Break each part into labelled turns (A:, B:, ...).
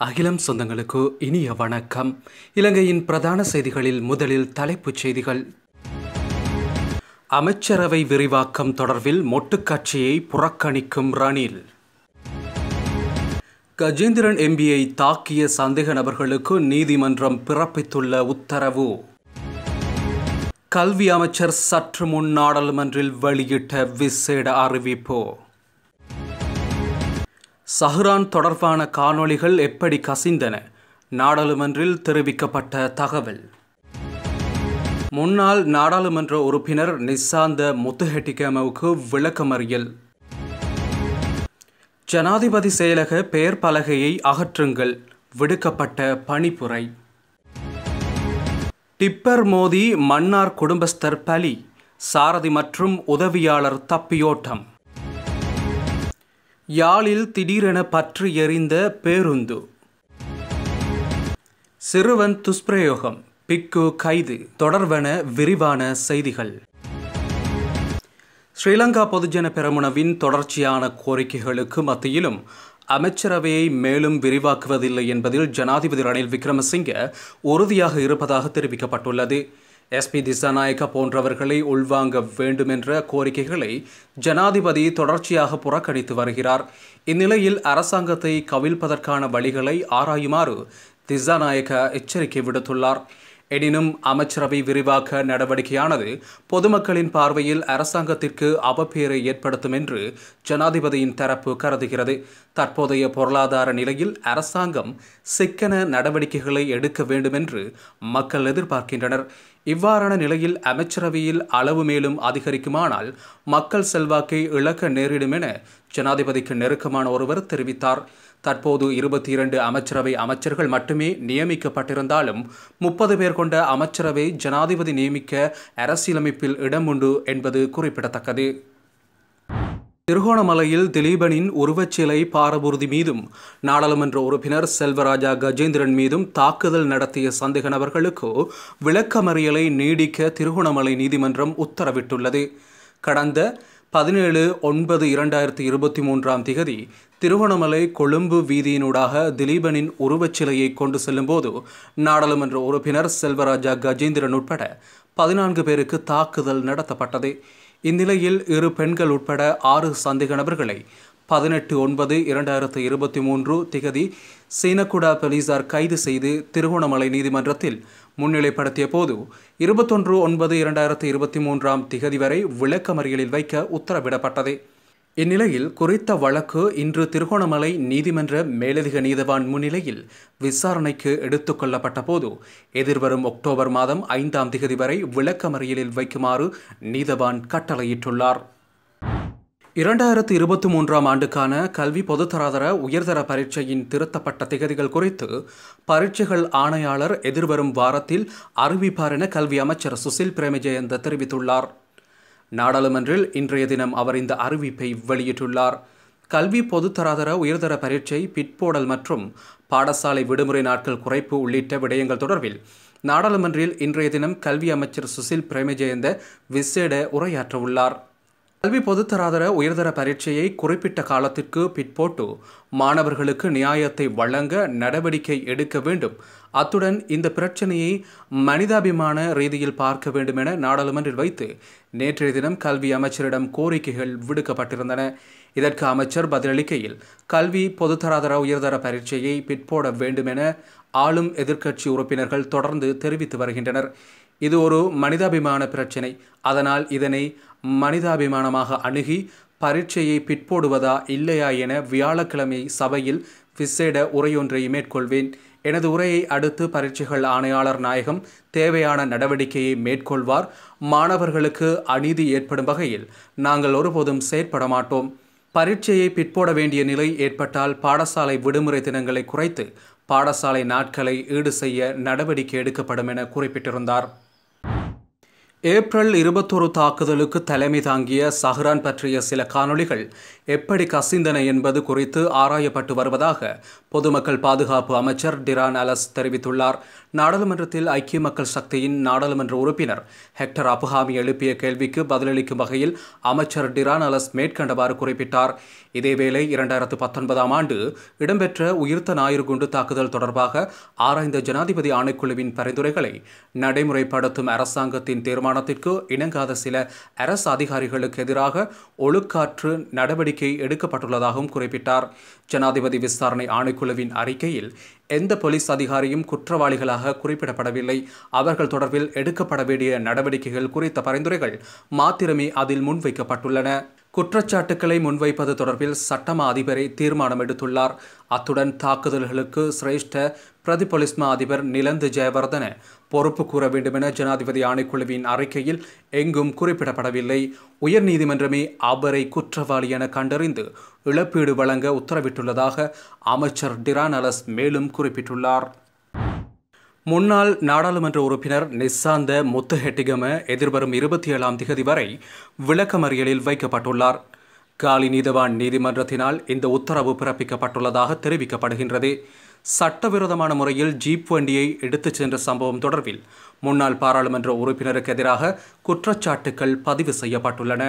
A: அகிலம் சொந்தங்களுக்கு இனிய வணக்கம் இலங்கையின் பிரதான செய்திகளில் முதலில் தலைப்புச் செய்திகள் அமைச்சரவை விரிவாக்கம் தொடர்பில் மொட்டுக்கட்சியை புறக்கணிக்கும் ரணில் கஜேந்திரன் எம்பியை தாக்கிய சந்தேக நபர்களுக்கு நீதிமன்றம் பிறப்பித்துள்ள உத்தரவு கல்வி அமைச்சர் சற்று முன் நாடாளுமன்றில் வெளியிட்ட விசேட அறிவிப்பு சஹ்ரான் தொடர்பான காணொளிகள் எப்படி கசிந்தன நாடாளுமன்றில் தெரிவிக்கப்பட்ட தகவல் முன்னாள் நாடாளுமன்ற உறுப்பினர் நிசாந்த முத்துஹெட்டிகமவுக்கு விளக்கமறியல் ஜனாதிபதி செயலக பெயர் பலகையை அகற்றுங்கள் விடுக்கப்பட்ட பணிப்புரை டிப்பர் மோதி மன்னார் குடும்பஸ்தர் பலி சாரதி மற்றும் உதவியாளர் தப்பியோட்டம் யாழில் திடீரென பற்றி எறிந்த பேருந்து சிறுவன் துஷ்பிரயோகம் பிக்கு கைது தொடர்வன விரிவான செய்திகள் ஸ்ரீலங்கா பொதுஜன பெரமுனவின் தொடர்ச்சியான கோரிக்கைகளுக்கு மத்தியிலும் அமைச்சரவையை மேலும் விரிவாக்குவதில்லை என்பதில் ஜனாதிபதி ரணில் விக்ரமசிங்க உறுதியாக இருப்பதாக தெரிவிக்கப்பட்டுள்ளது எஸ்பி திசாநாயக்க போன்றவர்களை உள்வாங்க வேண்டும் என்ற கோரிக்கைகளை ஜனாதிபதி தொடர்ச்சியாக புறக்கணித்து வருகிறார் இந்நிலையில் அரசாங்கத்தை கவிழ்ப்பதற்கான வழிகளை ஆராயுமாறு திசாநாயக்க எச்சரிக்கை விடுத்துள்ளார் எனினும் அமைச்சரவை விரிவாக்க நடவடிக்கையானது பொதுமக்களின் பார்வையில் அரசாங்கத்திற்கு அவப்பேரை ஏற்படுத்தும் என்று ஜனாதிபதியின் தரப்பு கருதுகிறது தற்போதைய பொருளாதார நிலையில் அரசாங்கம் சிக்கன நடவடிக்கைகளை எடுக்க வேண்டும் என்று மக்கள் எதிர்பார்க்கின்றனர் இவ்வாறான நிலையில் அமைச்சரவையில் அளவு மேலும் அதிகரிக்குமானால் மக்கள் செல்வாக்கை இழக்க நேரிடும் என ஜனாதிபதிக்கு நெருக்கமான ஒருவர் தெரிவித்தார் தற்போது இருபத்தி இரண்டு அமைச்சரவை அமைச்சர்கள் மட்டுமே நியமிக்கப்பட்டிருந்தாலும் முப்பது பேர் கொண்ட அமைச்சரவை ஜனாதிபதி நியமிக்க அரசியலமைப்பில் இடம் உண்டு என்பது குறிப்பிடத்தக்கது திருகோணமலையில் திலீபனின் உருவச்சிலை பாரபூர்தி மீதும் நாடாளுமன்ற உறுப்பினர் செல்வராஜா கஜேந்திரன் மீதும் தாக்குதல் நடத்திய சந்தேக நபர்களுக்கு விளக்கமறியலை நீடிக்க திருகோணமலை நீதிமன்றம் உத்தரவிட்டுள்ளது கடந்த பதினேழு ஒன்பது இரண்டாயிரத்தி இருபத்தி மூன்றாம் திகதி திருவண்ணாமலை கொழும்பு வீதியினூடாக திலீபனின் உருவச்சிலையை கொண்டு செல்லும்போது நாடாளுமன்ற உறுப்பினர் செல்வராஜா கஜேந்திரன் உட்பட பதினான்கு பேருக்கு தாக்குதல் நடத்தப்பட்டது இந்நிலையில் இரு பெண்கள் உட்பட ஆறு சந்தேக நபர்களை பதினெட்டு ஒன்பது இரண்டாயிரத்து இருபத்தி மூன்று திகதி சீனக்குடா போலீசார் கைது செய்து திருகோணமலை நீதிமன்றத்தில் முன்னிலைப்படுத்திய போது இருபத்தொன்று ஒன்பது இரண்டாயிரத்து இருபத்தி மூன்றாம் திகதி வரை விளக்கமறியலில் வைக்க உத்தரவிடப்பட்டது இந்நிலையில் குறித்த வழக்கு இன்று திருகோணமலை நீதிமன்ற மேலதிக நீதவான் முன்னிலையில் விசாரணைக்கு எடுத்துக்கொள்ளப்பட்ட போது எதிர்வரும் அக்டோபர் மாதம் ஐந்தாம் திகதி வரை விளக்கமறியலில் வைக்குமாறு நீதவான் கட்டளையிட்டுள்ளார் இரண்டாயிரத்தி இருபத்தி மூன்றாம் ஆண்டுக்கான கல்வி பொதுத்தராதர உயர்தர பரீட்சையின் திருத்தப்பட்ட திகதிகள் குறித்து பரீட்சைகள் ஆணையாளர் எதிர்வரும் வாரத்தில் அறிவிப்பார் என கல்வி அமைச்சர் சுசில் பிரேமஜெயந்த தெரிவித்துள்ளார் நாடாளுமன்றில் இன்றைய தினம் அவர் இந்த அறிவிப்பை வெளியிட்டுள்ளார் கல்வி பொதுத்தராதர உயர்தர பரீட்சை பிற்போடல் மற்றும் பாடசாலை விடுமுறை நாட்கள் குறைப்பு உள்ளிட்ட விடயங்கள் தொடர்பில் நாடாளுமன்றில் இன்றைய தினம் கல்வி அமைச்சர் சுசில் பிரேமஜெயந்த விசேட உரையாற்றவுள்ளார் கல்வி பொதுத்தராதர உயர்தர பரீட்சையை குறிப்பிட்ட காலத்திற்கு பிற்போட்டு மாணவர்களுக்கு நியாயத்தை வழங்க நடவடிக்கை எடுக்க வேண்டும் அத்துடன் இந்த பிரச்சனையை மனிதாபிமான ரீதியில் பார்க்க வேண்டும் என நாடாளுமன்றில் வைத்து நேற்றைய தினம் கல்வி அமைச்சரிடம் கோரிக்கைகள் விடுக்கப்பட்டிருந்தன இதற்கு அமைச்சர் பதிலளிக்கையில் கல்வி பொதுத்தராதர உயர்தர பரீட்சையை பிற்போட வேண்டும் என ஆளும் எதிர்க்கட்சி உறுப்பினர்கள் தொடர்ந்து தெரிவித்து வருகின்றனர் இது ஒரு மனிதாபிமான பிரச்சினை அதனால் இதனை மனிதாபிமானமாக அணுகி பரீட்சையை பிற்போடுவதா இல்லையா என வியாழக்கிழமை சபையில் விசேட உரையொன்றை மேற்கொள்வேன் எனது உரையை அடுத்து பரீட்சைகள் ஆணையாளர் நாயகம் தேவையான நடவடிக்கையை மேற்கொள்வார் மாணவர்களுக்கு அநீதி ஏற்படும் வகையில் நாங்கள் ஒருபோதும் செயற்பட மாட்டோம் பரீட்சையை பிற்போட வேண்டிய நிலை ஏற்பட்டால் பாடசாலை விடுமுறை தினங்களை குறைத்து பாடசாலை நாட்களை ஈடு செய்ய நடவடிக்கை எடுக்கப்படும் என குறிப்பிட்டிருந்தார் ஏப்ரல் இருபத்தொரு தாக்குதலுக்கு தலைமை தாங்கிய சஹ்ரான் பற்றிய சில காணொளிகள் எப்படி கசிந்தன என்பது குறித்து ஆராயப்பட்டு வருவதாக பொதுமக்கள் பாதுகாப்பு அமைச்சர் டிரான் அலஸ் தெரிவித்துள்ளார் நாடாளுமன்றத்தில் ஐக்கிய மக்கள் சக்தியின் நாடாளுமன்ற உறுப்பினர் ஹெக்டர் அபுஹாமி எழுப்பிய கேள்விக்கு பதிலளிக்கும் வகையில் அமைச்சர் டிரான் அலஸ் மேற்கண்டவாறு குறிப்பிட்டார் இதேவேளை இரண்டாயிரத்து பத்தொன்பதாம் ஆண்டு இடம்பெற்ற உயிர்த்த ஞாயிறு குண்டு தாக்குதல் தொடர்பாக ஆராய்ந்த ஜனாதிபதி ஆணைக்குழுவின் பரிந்துரைகளை நடைமுறைப்படுத்தும் அரசாங்கத்தின் தீர்மானத்திற்கு இணங்காத சில அரசு அதிகாரிகளுக்கு எதிராக ஒழுக்காற்று நடவடிக்கை எடுக்கப்பட்டுள்ளதாகவும் குறிப்பிட்டார் ஜனாதிபதி விசாரணை ஆணைக்குழுவின் அறிக்கையில் எந்த போலீஸ் அதிகாரியும் குற்றவாளிகளாக குறிப்பிடப்படவில்லை அவர்கள் தொடர்பில் எடுக்கப்பட வேண்டிய நடவடிக்கைகள் குறித்த பரிந்துரைகள் மாத்திரமே அதில் முன்வைக்கப்பட்டுள்ளன குற்றச்சாட்டுக்களை முன்வைப்பது தொடர்பில் சட்டமா அதிபரை தீர்மானம் எடுத்துள்ளார் அத்துடன் தாக்குதல்களுக்கு சிரேஷ்ட பிரதி பொலிஸ்மா அதிபர் நிலந்து ஜெயவர்தன பொறுப்பு கூற வேண்டுமென ஜனாதிபதி ஆணைக்குழுவின் அறிக்கையில் எங்கும் குறிப்பிடப்படவில்லை உயர்நீதிமன்றமே அவரை குற்றவாளி என கண்டறிந்து இழப்பீடு வழங்க உத்தரவிட்டுள்ளதாக அமைச்சர் டிரான் அலஸ் மேலும் குறிப்பிட்டுள்ளார் முன்னாள் நாடாளுமன்ற உறுப்பினர் நிசாந்த முத்துஹெட்டிகம எதிர்வரும் இருபத்தி ஏழாம் திகதி வரை விளக்கமறியலில் வைக்கப்பட்டுள்ளார் காலி நீதவான் நீதிமன்றத்தினால் இந்த உத்தரவு பிறப்பிக்கப்பட்டுள்ளதாக தெரிவிக்கப்படுகின்றது சட்டவிரோதமான முறையில் ஜீப் வண்டியை எடுத்துச் சென்ற சம்பவம் தொடர்பில் முன்னாள் பாராளுமன்ற உறுப்பினருக்கு எதிராக குற்றச்சாட்டுக்கள் பதிவு செய்யப்பட்டுள்ளன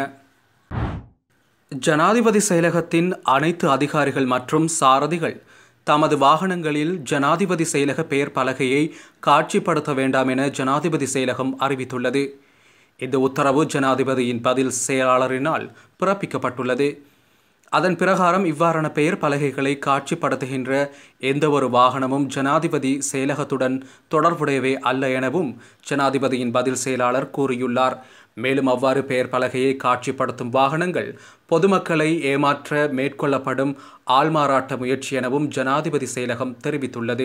A: ஜனாதிபதி செயலகத்தின் அனைத்து அதிகாரிகள் மற்றும் சாரதிகள் தமது வாகனங்களில் ஜனாதிபதி செயலக பெயர் பலகையை காட்சிப்படுத்த வேண்டாம் என ஜனாதிபதி செயலகம் அறிவித்துள்ளது இந்த உத்தரவு ஜனாதிபதியின் பதில் செயலாளரினால் பிறப்பிக்கப்பட்டுள்ளது அதன் பிரகாரம் இவ்வாறான பெயர் பலகைகளை காட்சிப்படுத்துகின்ற எந்தவொரு வாகனமும் ஜனாதிபதி செயலகத்துடன் தொடர்புடையவே அல்ல எனவும் ஜனாதிபதியின் பதில் செயலாளர் கூறியுள்ளார் மேலும் அவ்வாறு பெயர் பலகையை காட்சிப்படுத்தும் வாகனங்கள் பொதுமக்களை ஏமாற்ற மேற்கொள்ளப்படும் ஆள்மாறாட்ட முயற்சி எனவும் ஜனாதிபதி செயலகம் தெரிவித்துள்ளது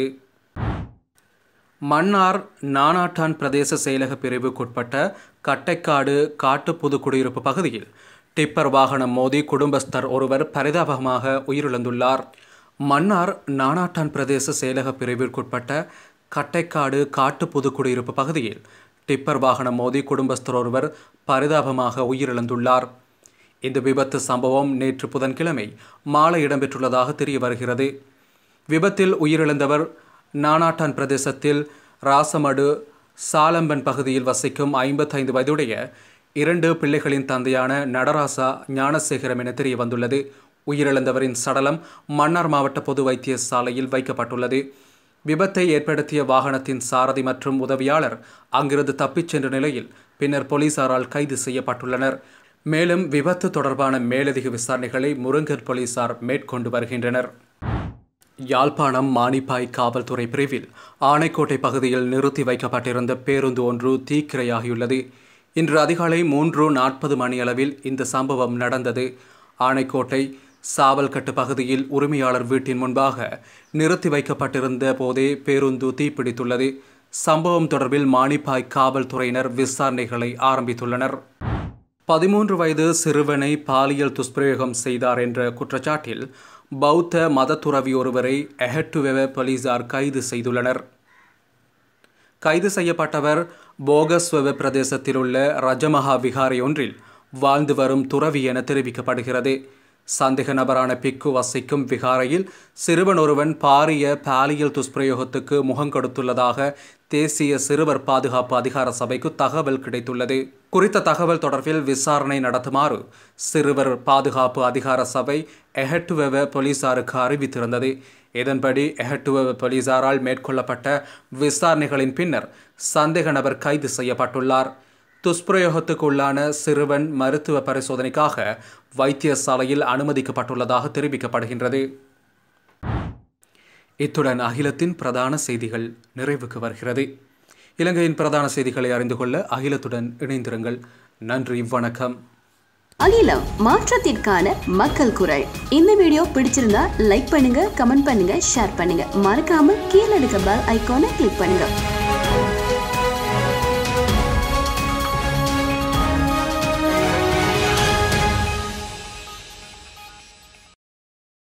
A: மன்னார் நானாட்டான் பிரதேச செயலக பிரிவுக்குட்பட்ட கட்டைக்காடு காட்டு புதுக்குடியிருப்பு பகுதியில் டிப்பர் வாகனம் மோதி குடும்பஸ்தர் ஒருவர் பரிதாபமாக உயிரிழந்துள்ளார் மன்னார் நானாட்டான் பிரதேச செயலக பிரிவிற்குட்பட்ட கட்டைக்காடு காட்டு புதுக்குடியிருப்பு பகுதியில் டிப்பர் வாகனம் மோதி குடும்பஸ்தர் ஒருவர் பரிதாபமாக உயிரிழந்துள்ளார் இந்த விபத்து சம்பவம் நேற்று புதன்கிழமை மாலை இடம்பெற்றுள்ளதாக தெரிய வருகிறது விபத்தில் உயிரிழந்தவர் நானாட்டான் பிரதேசத்தில் ராசமடு சாலம்பன் பகுதியில் வசிக்கும் ஐம்பத்தைந்து வயதுடைய இரண்டு பிள்ளைகளின் தந்தையான நடராசா ஞானசேகரம் என தெரிய வந்துள்ளது உயிரிழந்தவரின் சடலம் மன்னார் மாவட்ட பொது வைத்தியசாலையில் வைக்கப்பட்டுள்ளது விபத்தை ஏற்படுத்திய வாகனத்தின் சாரதி மற்றும் உதவியாளர் அங்கிருந்து தப்பிச் சென்ற நிலையில் பின்னர் போலீசாரால் கைது செய்யப்பட்டுள்ளனர் மேலும் விபத்து தொடர்பான மேலதிக விசாரணைகளை முருங்கர் போலீசார் மேற்கொண்டு வருகின்றனர் யாழ்ப்பாணம் மானிப்பாய் காவல்துறை பிரிவில் ஆனைக்கோட்டை பகுதியில் நிறுத்தி வைக்கப்பட்டிருந்த பேருந்து ஒன்று தீக்கிரையாகியுள்ளது இன்று அதிகாலை மூன்று நாற்பது மணியளவில் இந்த சம்பவம் நடந்தது ஆனைக்கோட்டை சாவல்கட்டு பகுதியில் உரிமையாளர் வீட்டின் முன்பாக நிறுத்தி வைக்கப்பட்டிருந்த போதே பேருந்து தீப்பிடித்துள்ளது சம்பவம் தொடர்பில் மானிப்பாய் காவல்துறையினர் விசாரணைகளை ஆரம்பித்துள்ளனர் பதிமூன்று வயது சிறுவனை பாலியல் துஷ்பிரயோகம் செய்தார் என்ற குற்றச்சாட்டில் பௌத்த மதத்துறவி ஒருவரை எஹட்டுவெவ போலீசார் கைது செய்துள்ளனர் கைது செய்யப்பட்டவர் போகஸ்வெவ பிரதேசத்தில் உள்ள ரஜமஹா விகாரை ஒன்றில் வாழ்ந்து வரும் துறவி என தெரிவிக்கப்படுகிறது சந்தேக நபரான பிக்கு வசிக்கும் விகாரையில் சிறுவன் ஒருவன் பாரிய பாலியல் துஷ்பிரயோகத்துக்கு முகம் கொடுத்துள்ளதாக தேசிய சிறுவர் பாதுகாப்பு அதிகார சபைக்கு தகவல் கிடைத்துள்ளது குறித்த தகவல் தொடர்பில் விசாரணை நடத்துமாறு சிறுவர் பாதுகாப்பு அதிகார சபை எஹட்டுவெவ போலீசாருக்கு அறிவித்திருந்தது இதன்படி எஹட்டுவெவ போலீசாரால் மேற்கொள்ளப்பட்ட விசாரணைகளின் பின்னர் சந்தேக நபர் கைது செய்யப்பட்டுள்ளார் துஷ்பிரயோகத்துக்கு உள்ளான சிறுவன் மருத்துவ பரிசோதனைக்காக வைத்தியசாலையில் அனுமதிக்கப்பட்டுள்ளதாக தெரிவிக்கப்படுகின்றது இத்துடன் அகிலத்தின் பிரதான செய்திகள் நிறைவுக்கு வருகிறது இலங்கையின் பிரதான செய்திகளை அறிந்து கொள்ள அகிலத்துடன் இணைந்திருங்கள் நன்றி வணக்கம்
B: அகிலம் மாற்றத்திற்கான மக்கள் குரல் இந்த வீடியோ பிடிச்சிருந்தா லைக் பண்ணுங்க கமெண்ட் பண்ணுங்க ஷேர் பண்ணுங்க மறக்காம கீழே இருக்க பெல் ஐகானை கிளிக் பண்ணுங்க